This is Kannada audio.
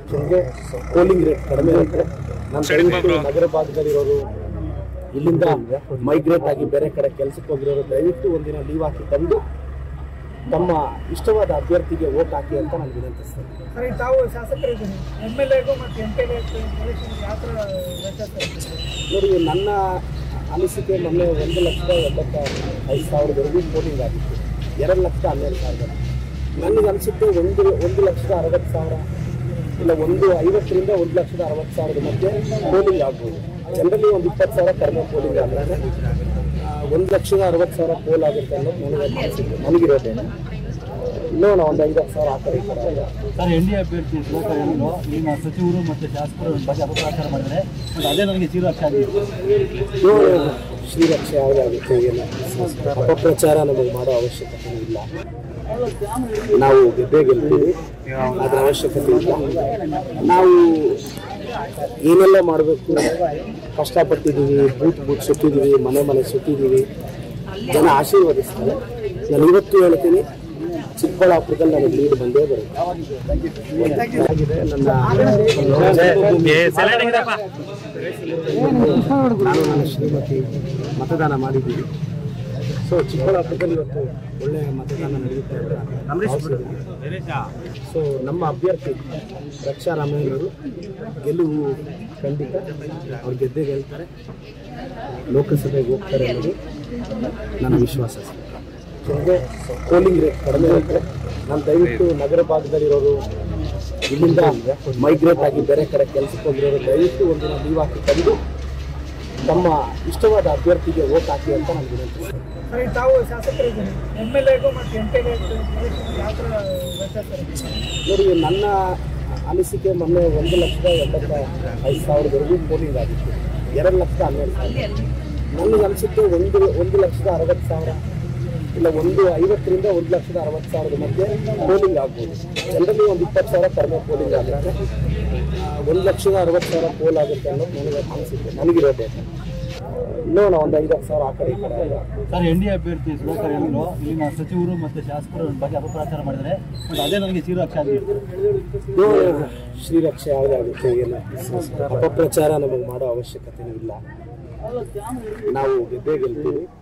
ನಿಮಗೆ ಪೋಲಿಂಗ್ ರೇಟ್ ಕಡಿಮೆ ಇರುತ್ತೆ ನಮ್ಮ ದಯವಿಟ್ಟು ನಗರ ಭಾಗದಲ್ಲಿರೋರು ಇಲ್ಲಿಂದ ಮೈಗ್ರೇಟ್ ಆಗಿ ಬೇರೆ ಕಡೆ ಕೆಲಸಕ್ಕೆ ಹೋಗಿರೋರು ದಯವಿಟ್ಟು ಒಂದಿನ ಲೀವ್ ಹಾಕಿ ಬಂದು ತಮ್ಮ ಇಷ್ಟವಾದ ಅಭ್ಯರ್ಥಿಗೆ ವೋಟ್ ಹಾಕಿ ಅಂತ ನಾನು ವಿನಂತಿಸ್ತೇನೆ ಸರಿ ತಾವು ಶಾಸಕರಿದ್ದೀನಿ ಎಮ್ ಎಲ್ ಎಗೂ ಮತ್ತು ಎಂ ಪಿ ಎಲ್ ಎಲೆಕ್ಷನ್ ಯಾವ ಥರ ವ್ಯತ್ಯಾಸ ಇರುತ್ತೆ ನೋಡಿ ನನ್ನ ಅನಿಸಿಕೆ ಮೊನ್ನೆ ಒಂದು ಲಕ್ಷದ ಎಂಬತ್ತ ಐದು ಸಾವಿರದವರೆಗೂ ಪೋಲಿಂಗ್ ಆಗಿತ್ತು ಎರಡು ಲಕ್ಷದ ಹನ್ನೆರಡು ಸಾವಿರ ನನಗೆ ಅನಿಸುತ್ತೆ ಒಂದು ಒಂದು ಲಕ್ಷದ ಅರವತ್ತು ಸಾವಿರ ಇಲ್ಲ ಒಂದು ಐವತ್ತರಿಂದ ಒಂದು ಲಕ್ಷದ ಅರವತ್ತು ಸಾವಿರದ ಮಧ್ಯೆ ಪೋಲಿಂಗ್ ಆಗ್ಬೋದು ಜನರಲಿ ಒಂದು ಇಪ್ಪತ್ತು ಸಾವಿರ ಕಡಿಮೆ ಪೋಲಿಂಗ್ ಆದರೆ ಒಂದು ಲಕ್ಷದ ಅರವತ್ತು ಸಾವಿರ ಪೋಲ್ ಆಗುತ್ತೆ ಅನ್ನೋದು ನನಗೆ ಅನಿಸಿಕೆ ನನಗಿರೋದೇ ನೋಡೋಣ ಒಂದು ಐವತ್ತು ಸಾವಿರ ಆ ಕಡೆ ಈ ಕಡೆ ಆದ್ರೆ. ಸರ್ ಎನ್ ಡಿ ಅಭ್ಯರ್ಥಿ ಸುಧಾಕರ್ ಅವರು ಇಲ್ಲಿನ ಸಚಿವರು ಮತ್ತು ಶಾಸಕರು ಬಗ್ಗೆ ಅಪಪ್ರಚಾರ ಮಾಡಿದರೆ ಮತ್ತು ಅದೇ ನನಗೆ ಜೀರೋ ಅಕ್ಷ ಆಗಿದೆ ನೋಡಿ ಶ್ರೀರಕ್ಷೆ ಯಾವುದಾಗುತ್ತೆ ಏನು ಅಪಪ್ರಚಾರ ನಮಗೆ ಮಾಡೋ ಅವಶ್ಯಕತೆ ಇಲ್ಲ ನಾವು ಗೆದ್ದೇ ಗೆಲ್ತೀವಿ ಅದರ ಅವಶ್ಯಕತೆ ಇಲ್ಲ ನಾವು ಏನೆಲ್ಲ ಮಾಡಬೇಕು ಕಷ್ಟಪಟ್ಟಿದ್ದೀವಿ ಬೂತ್ ಬೂತ್ ಸುತ್ತಿದ್ದೀವಿ ಮನೆ ಮನೆ ಸುತ್ತಿದ್ದೀವಿ ಜನ ಆಶೀರ್ವದಿಸ್ತಾರೆ ನಾನು ಇವತ್ತು ಹೇಳ್ತೀನಿ ಚಿಕ್ಕಬಳ್ಳಾಪುರದಲ್ಲಿ ನನಗೆ ಲೀಡ್ ಬಂದೇ ಬರುತ್ತೆ ಆಗಿದೆ ನನ್ನ ನಾನು ನನ್ನ ಶ್ರೀಮತಿ ಮತದಾನ ಮಾಡಿದ್ದೀವಿ ಸೊ ಚಿಕ್ಕಬಳ್ಳಾಪುರದಲ್ಲಿ ಇವತ್ತು ಒಳ್ಳೆಯ ಮತದಾನ ನಡೆಯುತ್ತೆ ಅಂತ ಭಾವಿಸಿದ್ದೀನಿ. ಸೊ ನಮ್ಮ ಅಭ್ಯರ್ಥಿ ರಕ್ಷಾ ರಾಮಯ್ಯನವರು ಗೆಲುವು ಖಂಡಿತ ಅವ್ರು ಗೆದ್ದೇ ಗೆಲ್ತಾರೆ ಲೋಕಸಭೆಗೆ ಹೋಗ್ತಾರೆ ಅನ್ನೋದು ನನ್ನ ವಿಶ್ವಾಸ ಸರ್. ನಿಮಗೆ ಪೋಲಿಂಗ್ ರೇಟ್ ಕಡಿಮೆ ಇರುತ್ತೆ ನಾನು ದಯವಿಟ್ಟು ನಗರ ಭಾಗದಲ್ಲಿರೋರು ಇಲ್ಲಿಂದ ಮೈಗ್ರೇಟ್ ಆಗಿ ಬೇರೆ ಕಡೆ ಕೆಲಸಕ್ಕೆ ಹೋಗಿರೋರು ದಯವಿಟ್ಟು ಒಂದಿನ ಲೀವ್ ಹಾಕಿ ತಂದು ತಮ್ಮ ಇಷ್ಟವಾದ ಅಭ್ಯರ್ಥಿಗೆ ವೋಟ್ ಹಾಕಿ ಅಂತ ನಾನು ವಿನಂತಿಸ್ತೇನೆ ಸರಿ ತಾವು ಶಾಸಕರಿದ್ದೀನಿ ಎಮ್ ಎಲ್ ಎಗೂ ಮತ್ತು ಎಂ ಪಿ ಎಲ್ ಎಲೆಕ್ಷನ್ ಯಾವ ಥರ ವ್ಯತ್ಯಾಸ ಇರುತ್ತೆ ನೋಡಿ ನನ್ನ ಅನಿಸಿಕೆ ಮೊನ್ನೆ ಒಂದು ಲಕ್ಷದ ಎಂಬತ್ತ ಐದು ಸಾವಿರದವರೆಗೂ ಪೋಲಿಂಗ್ ಆಗಿತ್ತು ಎರಡು ಲಕ್ಷದ ಹನ್ನೆರಡು ಸಾವಿರ ನನಗೆ ಅನಿಸುತ್ತೆ ಒಂದು ಒಂದು ಲಕ್ಷದ ಅರವತ್ತು ಸಾವಿರ ಇಲ್ಲ ಒಂದು ಐವತ್ತರಿಂದ ಒಂದು ಲಕ್ಷದ ಅರವತ್ತು ಸಾವಿರದ ಮಧ್ಯೆ ಪೋಲಿಂಗ್ ಆಗ್ಬೋದು ಜನರಲಿ ಒಂದು ಇಪ್ಪತ್ತು ಸಾವಿರ ಕಡಿಮೆ ಪೋಲಿಂಗ್ ಆಗಿರುತ್ತೆ ಒಂದು ಲಕ್ಷದ ಅರವತ್ತು ಸಾವಿರ ಪೋಲ್ ಆಗುತ್ತೆ ಅನ್ನೋದು ನನಗೆ ಅನಿಸುತ್ತೆ ನನಗಿರೋದೇ ನೋಡೋಣ ಒಂದು ಐದು ಸಾವಿರ ಆ ಕಡೆ ಈ ಕಡೆ ಆದ್ರೆ. ಸರ್ ಎನ್ ಡಿ ಅಭ್ಯರ್ಥಿ ಸುಧಾಕರ್ ಅವರು ಇಲ್ಲಿನ ಸಚಿವರು ಮತ್ತು ಶಾಸಕರು ಬಗ್ಗೆ ಅಪಪ್ರಚಾರ ಮಾಡಿದರೆ ಮತ್ತು ಅದೇ ನನಗೆ ಜೀರೋ ಅಕ್ಷ ಆಗಿದೆ ನೋಡಿ, ಶ್ರೀರಕ್ಷೆ ಯಾವುದಾಗುತ್ತೆ ಏನು ಅಪಪ್ರಚಾರ ನಮಗೆ ಮಾಡೋ ಅವಶ್ಯಕತೆ ಇಲ್ಲ ನಾವು ಗೆದ್ದೇ ಗೆಲ್ತೀವಿ